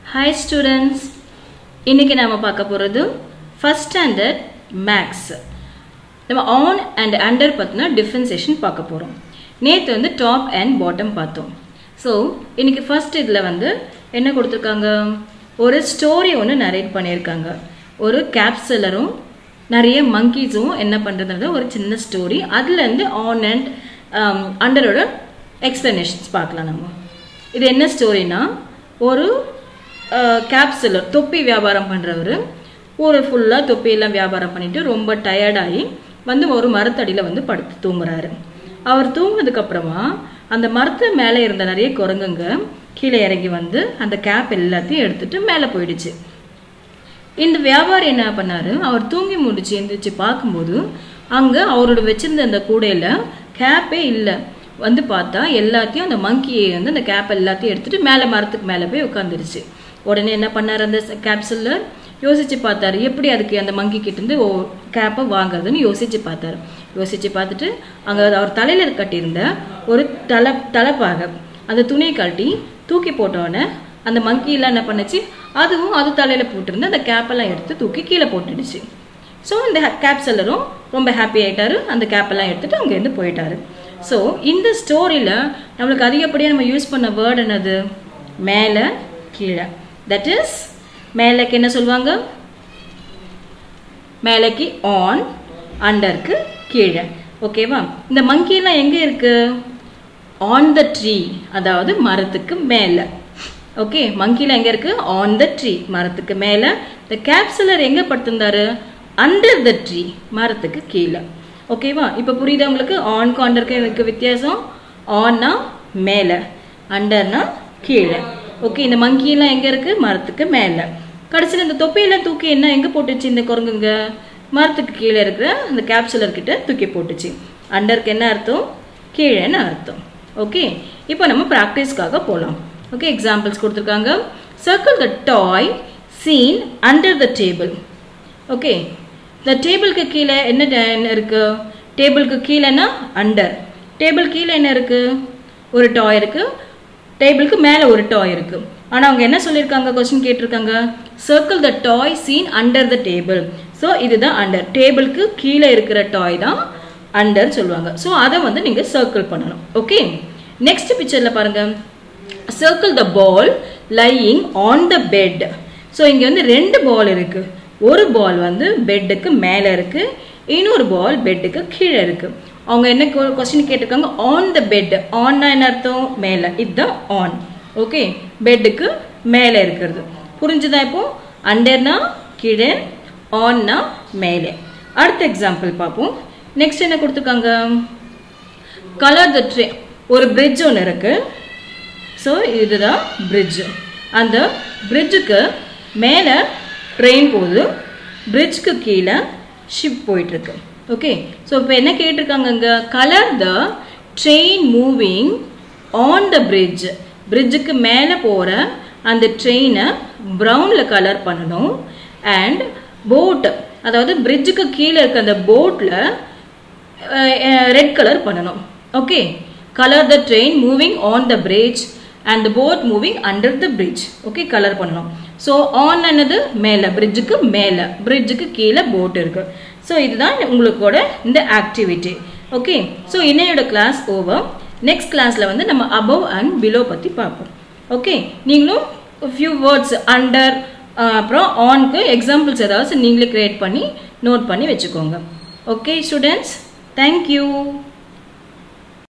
hi students இன்னைக்கு நாம பார்க்க போகிறது ஃபர்ஸ்ட் ஸ்டாண்டர்ட் மேக்ஸ் நம்ம ஆன் அண்ட் அண்டர் பற்றின டிஃப்ரென்சேஷன் பார்க்க போகிறோம் நேற்று வந்து டாப் அண்ட் பாட்டம் பார்த்தோம் ஸோ இன்னைக்கு ஃபர்ஸ்ட் இதில் வந்து என்ன கொடுத்துருக்காங்க ஒரு ஸ்டோரி ஒன்று நரேட் பண்ணியிருக்காங்க ஒரு கேப்சலரும் நிறைய மங்கீஸும் என்ன பண்ணுறதுன்றது ஒரு சின்ன ஸ்டோரி அதுலேருந்து ஆன் அண்ட் அண்டரோட எக்ஸ்பிளனேஷன்ஸ் பார்க்கலாம் நம்ம இது என்ன ஸ்டோரினா ஒரு கேப்சுலர் தொப்பி வியாபாரம் பண்ணுறவர் ஊர் ஃபுல்லாக தொப்பியெல்லாம் வியாபாரம் பண்ணிட்டு ரொம்ப டயர்டாகி வந்து ஒரு மரத்தடியில் வந்து படுத்து தூங்குறாரு அவர் தூங்கினதுக்கு அப்புறமா அந்த மரத்து மேலே இருந்த நிறைய குரங்குங்க கீழே இறங்கி வந்து அந்த கேப் எல்லாத்தையும் எடுத்துட்டு மேலே போயிடுச்சு இந்த வியாபாரி என்ன பண்ணாரு அவர் தூங்கி முடிச்சு எந்திரிச்சு பார்க்கும்போது அங்க அவரோட வச்சிருந்த அந்த கூடையில கேப்பே இல்லை வந்து பார்த்தா எல்லாத்தையும் அந்த மங்கியை வந்து அந்த கேப் எல்லாத்தையும் எடுத்துட்டு மேலே மரத்துக்கு மேலே போய் உட்காந்துருச்சு உடனே என்ன பண்ணார் அந்த கேப்சூலர் யோசிச்சு பார்த்தாரு எப்படி அதுக்கு அந்த மங்கி கிட்ட இருந்து ஓ கேப்பை வாங்குறதுன்னு யோசிச்சு பார்த்தாரு யோசிச்சு பார்த்துட்டு அங்க அவர் தலையில கட்டியிருந்த ஒரு தலை தலைப்பாக அந்த துணியை கழட்டி தூக்கி போட்டோடனே அந்த மங்கியெல்லாம் என்ன பண்ணுச்சு அதுவும் அது தலையில போட்டிருந்த அந்த கேப்பெல்லாம் எடுத்து தூக்கி கீழே போட்டுடுச்சு ஸோ இந்த கேப் செல்லரும் ரொம்ப ஹாப்பி ஆயிட்டாரு அந்த கேப்பெல்லாம் எடுத்துட்டு அங்கேருந்து போயிட்டாரு ஸோ இந்த ஸ்டோரியில் நம்மளுக்கு அதிகப்படியாக நம்ம யூஸ் பண்ண வேர்டு என்னது மேலே கீழே தட் இஸ் மேலேக்கு என்ன சொல்லுவாங்க மேலேக்கு ஆன் அண்டருக்கு கீழே ஓகேவா இந்த மங்கியெல்லாம் எங்கே இருக்கு ஆன் த ட்ரீ அதாவது மரத்துக்கு மேலே ஓகே மங்கில எங்க இருக்கு ஆன் த ட்ரீ மரத்துக்கு மேல இந்த கேப்சுலர் எங்க படுத்திருந்தாரு அண்டர் த ட்ரீ மரத்துக்கு கீழே ஓகேவா இப்போ புரியுதா உங்களுக்கு ஆன்க்கு அண்டருக்கு எனக்கு வித்தியாசம் ஆன்னா மேலே அண்டர்னா கீழே ஓகே இந்த மங்கியெல்லாம் எங்க இருக்கு மரத்துக்கு மேலே கடைசியில் இந்த தொப்பையெல்லாம் தூக்கி என்ன எங்க போட்டுச்சு இந்த குரங்குங்க மரத்துக்கு கீழே இருக்கிற அந்த கேப்சுலர் கிட்ட தூக்கி போட்டுச்சு அண்டருக்கு என்ன அர்த்தம் கீழேன்னு அர்த்தம் ஓகே இப்போ நம்ம ப்ராக்டிஸ்க்காக போகலாம் ஓகே எக்ஸாம்பிள்ஸ் கொடுத்துருக்காங்க circle the toy seen under the table okay இந்த டேபிளுக்கு கீழே என்ன என்ன இருக்கு டேபிளுக்கு கீழேனா அண்டர் டேபிள் கீழே என்ன இருக்கு ஒரு டாய் இருக்கு டேபிளுக்கு மேலே ஒரு டாய் இருக்கு ஆனால் அவங்க என்ன சொல்லியிருக்காங்க கொஸ்டின் கேட்டிருக்காங்க circle the toy seen under the table so இதுதான் அண்டர் டேபிளுக்கு கீழே இருக்கிற டாய் தான் அண்டர் சொல்லுவாங்க ஸோ அதை வந்து நீங்கள் சர்க்கிள் பண்ணணும் ஓகே நெக்ஸ்ட் பிக்சரில் பாருங்கள் circle the ball lying on the bed so இங்கே வந்து ரெண்டு பால் இருக்கு ஒரு பால் வந்து பெட்டுக்கு மேலே இருக்கு இன்னொரு பால் பெட்டுக்கு கீழே இருக்கு அவங்க என்ன கொஸ்டின் கேட்டிருக்காங்க ஆன் த பெட் ஆன்னா என்ன அர்த்தம் மேலே இதுதான் ஆன் ஓகே பெட்டுக்கு மேலே இருக்கிறது புரிஞ்சுதா இப்போ அண்டர்னா கீழே ஆன்னா மேலே அடுத்த எக்ஸாம்பிள் பார்ப்போம் நெக்ஸ்ட் என்ன கொடுத்துருக்காங்க கலர் த ட்ரே ஒரு பிரிட்ஜ் ஒன்று இருக்கு ஸோ இதுதான் பிரிட்ஜு அந்த பிரிட்ஜுக்கு மேலே ட்ரெயின் போகுது பிரிட்ஜுக்கு கீழே ஷிப் போயிட்டுருக்கு ஓகே ஸோ இப்போ என்ன கேட்டிருக்காங்க இங்கே colour the train moving on the bridge பிரிட்ஜுக்கு மேலே போகிற அந்த ட்ரெயினை ப்ரௌனில் கலர் பண்ணணும் அண்ட் போட் அதாவது பிரிட்ஜுக்கு கீழே இருக்க அந்த போட்டில் ரெட் கலர் பண்ணணும் okay colour the train moving on the bridge and the boat moving under the bridge okay colour பண்ணணும் ஸோ ஆன் என்னது மேலே பிரிட்ஜுக்கு மேலே பிரிட்ஜுக்கு கீழே போட் இருக்கு ஸோ இதுதான் உங்களுக்கோட இந்த ஆக்டிவிட்டி ஓகே ஸோ இன்னையோட கிளாஸ் ஓவர் நெக்ஸ்ட் கிளாஸில் வந்து நம்ம அபவ் அண்ட் பிலோ பற்றி பார்ப்போம் ஓகே நீங்களும் ஃபியூ வேர்ட்ஸ் அண்டர் அப்புறம் ஆன்க்கு எக்ஸாம்பிள்ஸ் ஏதாவது நீங்களே க்ரியேட் பண்ணி நோட் பண்ணி வச்சுக்கோங்க ஓகே ஸ்டூடெண்ட்ஸ் தேங்க்யூ